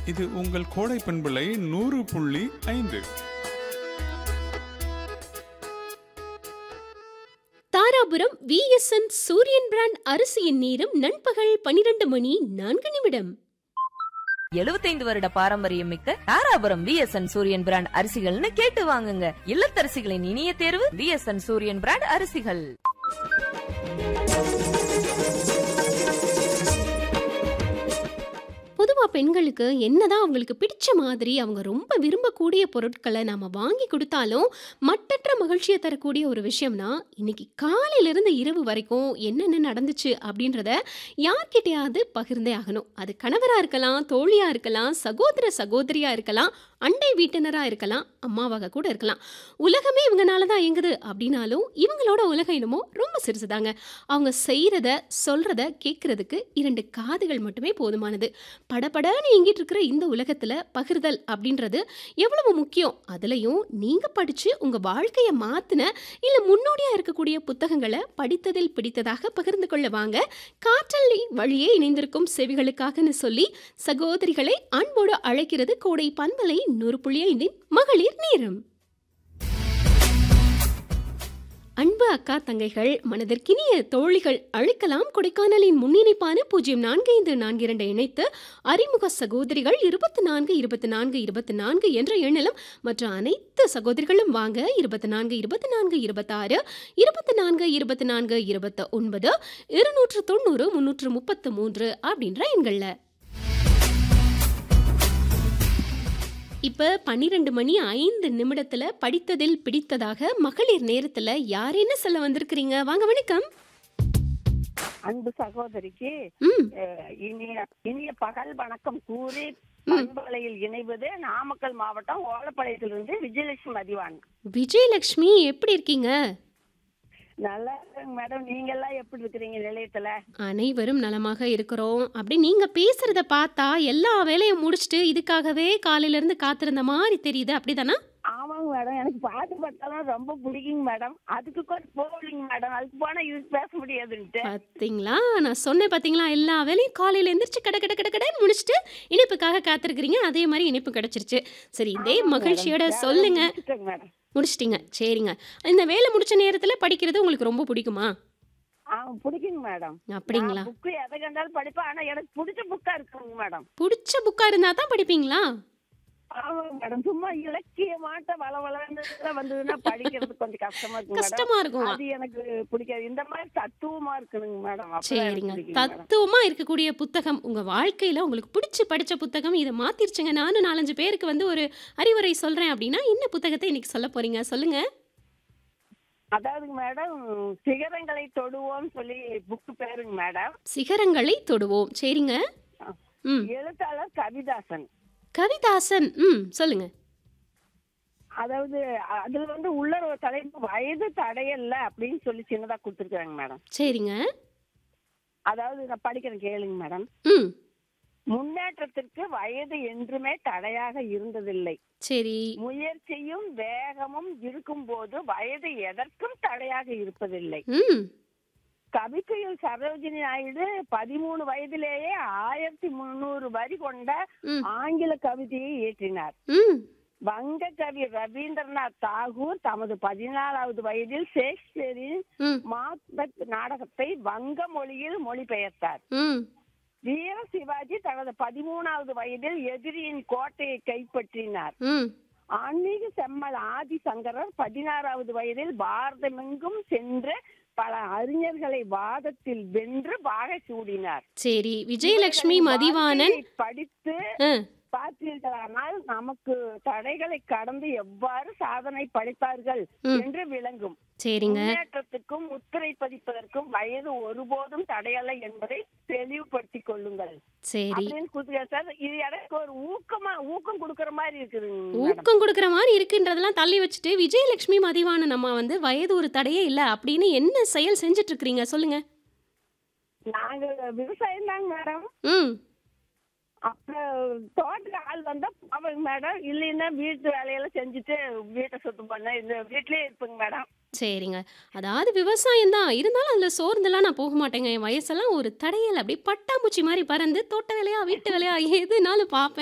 இது உங்கள் கோடை பண்பலை நூறு புள்ளி ஐந்து தாராபுரம் விஎஸ்என் சூரியன் பிராண்ட் அரிசியின் நேரம் நண்பகல் பனிரெண்டு மணி நான்கு நிமிடம் எழுபத்தைந்து வருட பாரம்பரியம் மிக்க தாராபுரம் விஎஸ்என் சூரியன் பிராண்ட் அரிசிகள்னு கேட்டு வாங்குங்க இல்லத்தரசிகளின் இனிய தேர்வு விஎஸ்என் சூரியன் பிராண்ட் அரிசிகள் பொதுவா பெண்களுக்கு என்னதான் அவங்களுக்கு பிடிச்ச மாதிரி அவங்க ரொம்ப விரும்பக்கூடிய பொருட்களை நாம வாங்கி கொடுத்தாலும் மட்டற்ற மகிழ்ச்சியை தரக்கூடிய ஒரு விஷயம்னா இன்னைக்கு காலையில இருந்து இரவு வரைக்கும் என்னென்ன நடந்துச்சு அப்படின்றத யார்கிட்டயாவது பகிர்ந்தே ஆகணும் அது கணவரா இருக்கலாம் தோழியா இருக்கலாம் சகோதர சகோதரியா இருக்கலாம் அண்டை வீட்டினரா இருக்கலாம் அம்மாவாக கூட இருக்கலாம் உலகமே இவங்கனால தான் இயங்குது அப்படின்னாலும் இவங்களோட உலகம் என்னமோ ரொம்ப சிறுசுதாங்க அவங்க செய்கிறத சொல்கிறத கேட்குறதுக்கு இரண்டு காதுகள் மட்டுமே போதுமானது படபடன்னு இயங்கிட்டு இருக்கிற இந்த உலகத்தில் பகிர்தல் அப்படின்றது எவ்வளவு முக்கியம் அதுலேயும் நீங்கள் படித்து உங்கள் வாழ்க்கையை மாற்றின இல்லை முன்னோடியாக இருக்கக்கூடிய புத்தகங்களை படித்ததில் பிடித்ததாக பகிர்ந்து கொள்ள வாங்க காற்றல் வழியே இணைந்திருக்கும் செவிகளுக்காகன்னு சொல்லி சகோதரிகளை அன்போடு அழைக்கிறது கோடை பண்பலை நூறு புள்ளி ஐந்தின் மகளிர் நேரம் அன்பு அக்கா தங்கைகள் மனதிற்கினிய தோழிகள் அழைக்கலாம் கொடைக்கானலின் முன்னிணைப்பான பூஜ்ஜியம் நான்கு ஐந்து நான்கு இரண்டை இணைத்து அறிமுக சகோதரிகள் இருபத்தி நான்கு இருபத்தி நான்கு இருபத்தி நான்கு என்ற எண்ணிலும் மற்ற அனைத்து சகோதரிகளும் வாங்க இருபத்தி நான்கு இருபத்தி நான்கு இருபத்தாறு இருபத்தி நான்கு இருபத்தி நான்கு இருபத்தி ஒன்பது இருநூற்று தொண்ணூறு முன்னூற்று முப்பத்து மூன்று அப்படின்ற எண்கள்ல இப்ப பன்னிரெண்டு மணி ஐந்து நிமிடத்துல படித்ததில் பிடித்ததாக மகளிர் நேரத்துல யார் என்ன சொல்ல வந்திருக்கிறீங்க வாங்க வணக்கம் அன்பு சகோதரிக்கு ம் அஹ், இனிய இனிய பகல் வணக்கம் கூறி பண்பலையில் இணைவது நாமக்கல் மாவட்டம் ஓலப்பாளையத்திலிருந்து விஜயலட்சுமி மதிவான் விஜயலட்சுமி எப்படி இருக்கீங்க நல்லா இருக்கேங்க மேடம் நீங்க எல்லாம் எப்படி இருக்கிறீங்க நிலையத்துல அனைவரும் நலமாக இருக்கிறோம் அப்படி நீங்க பேசுறத பார்த்தா எல்லா வேலையும் முடிச்சுட்டு இதுக்காகவே காலையில இருந்து காத்திருந்த மாதிரி தெரியுது அப்படிதானா ஆமாங்க மேடம் எனக்கு பாட்டு பாட்டாலாம் ரொம்ப பிடிக்குங்க மேடம் அதுக்கு கூட போகலிங்க மேடம் அதுக்கு போனா இது பேச முடியாதுன்ட்டு பாத்தீங்களா நான் சொன்னேன் பாத்தீங்களா எல்லா வேலையும் காலையில எந்திரிச்சு கட கட கட கடன்னு முடிச்சுட்டு இனிப்புக்காக காத்திருக்கிறீங்க அதே மாதிரி இனிப்பு கிடைச்சிருச்சு சரி இதே ஆமாங்க மகிழ்ச்சியோட மேடம். சொல்லுங்க வேலை முடிச்சிட்டேங்க மேடம் முடிச்சிட்டீங்க சரிங்க இந்த வேலை முடிச்ச நேரத்துல படிக்கிறது உங்களுக்கு ரொம்ப பிடிக்குமா ஆ பிடிக்குங்க மேடம் அப்படிங்களா புக்கு எதை கண்டாலும் படிப்பேன் ஆனா எனக்கு பிடிச்ச புக்கா இருக்குங்க மேடம் பிடிச்ச புக்கா இருந்தா தான் படிப்பீங்களா ஆமாங்க மேடம் சும்மா இலக்கியமாட்ட வள வளர்ந்து வந்ததுன்னா படிக்கிறது கொஞ்சம் கஷ்டமா இருக்கு மேடம் கஷ்டமா இருக்கும் அது எனக்கு பிடிக்காது இந்த மாதிரி தத்துவமா இருக்கணுங்க மேடம் அப்பதான் எனக்கு சரிங்க பிடிக்குங்க மேடம். தத்துவமா இருக்கக்கூடிய புத்தகம் உங்க வாழ்க்கையில உங்களுக்கு பிடிச்சு படிச்ச புத்தகம் இதை மாத்திருச்சுங்க நானும் நாலஞ்சு பேருக்கு வந்து ஒரு அறிவுரை சொல்றேன் அப்படின்னா என்ன புத்தகத்தை இன்னைக்கு சொல்ல போறீங்க சொல்லுங்க அதாவதுங்க மேடம் சிகரங்களை தொடுவோம் சொல்லி புக் பேருங்க மேடம் சிகரங்களை தொடுவோம் சரிங்க ம் எழுத்தாளர் கவிதாசன் கவிதாசன் ம் சொல்லுங்க அதாவது அதுல வந்து உள்ள ஒரு தலைப்பு வயது தடையல்ல அப்படின்னு சொல்லி சின்னதா கொடுத்துருக்காங்க மேடம் சரிங்க அதாவது நான் படிக்கிறேன் கேளுங்க மேடம் ம் முன்னேற்றத்திற்கு வயது என்றுமே தடையாக இருந்ததில்லை சரி முயற்சியும் வேகமும் இருக்கும்போது வயது எதற்கும் தடையாக இருப்பதில்லை ம் கவிக்குயில் சரோஜினி நாயுடு பதிமூணு வயதிலேயே ஆயிரத்தி முந்நூறு வரி கொண்ட ம் ஆங்கில கவிதையை இயற்றினார் ம் வங்க கவி ரவீந்திரநாத் தாகூர் தமது பதினாலாவது வயதில் ஷேக்ஸ்பியரின் ம் மாக்பெத் நாடகத்தை வங்க மொழியில் மொழிபெயர்த்தார் ம் வீர சிவாஜி தனது பதிமூணாவது வயதில் எதிரியின் கோட்டையை கைப்பற்றினார் ம் ஆன்மீக செம்மல் ஆதி சங்கரர் பதினாறாவது வயதில் பாரதமெங்கும் சென்று பல அறிஞர்களை வாதத்தில் வென்று வாகை சூடினார் சரி விஜயலட்சுமி இவர்களின் மதிவாணன் வாழ்க்கையை படித்து ஆ, பார்த்தீர்களானால் நமக்கு தடைகளை கடந்து எவ்வாறு சாதனை படைத்தார்கள் ம். என்று விளங்கும் சரிங்க முன்னேற்றத்துக்கும் முத்திரை பதிப்பதற்கும் வயது ஒருபோதும் தடையல்ல என்பதை தெளிவுபடுத்திக் கொள்ளுங்கள் சரி அப்படின்னு கொடுத்துருக்காரு சார் இது எனக்கு ஒரு ஊக்கமா ஊக்கம் கொடுக்கற மாதிரி இருக்குதுங்க மேடம். ஊக்கம் கொடுக்குற மாதிரி இருக்குன்றதெல்லாம் தள்ளி வச்சுட்டு விஜயலட்சுமி மதிவாணன் அம்மா வந்து வயது ஒரு தடையே இல்லை அப்படின்னு என்ன செயல் செஞ்சுட்டு இருக்கிறீங்க சொல்லுங்க நாங்க விவசாயம் தாங்க மேடம் ம் அப்புறம் தோட்டத்துக்கு ஆள் வந்தா போவேங்க மேடம் இல்லைன்னா வீட்டு வேலையெல்லாம் செஞ்சுட்டு வீட்டை சுத்தம் பண்ண இந்த வீட்லயே இருப்பேங்க மேடம் சரிங்க அதாவது விவசாயம் தான் இருந்தாலும் அதில் சோர்ந்தெல்லாம் நான் போக மாட்டேங்க என் வயசெல்லாம் ஒரு தடையல் அப்படியே பட்டாம்பூச்சி மாதிரி பறந்து தோட்ட வேலையா வீட்டு வேலையா எதுனாலும் பார்ப்பேன்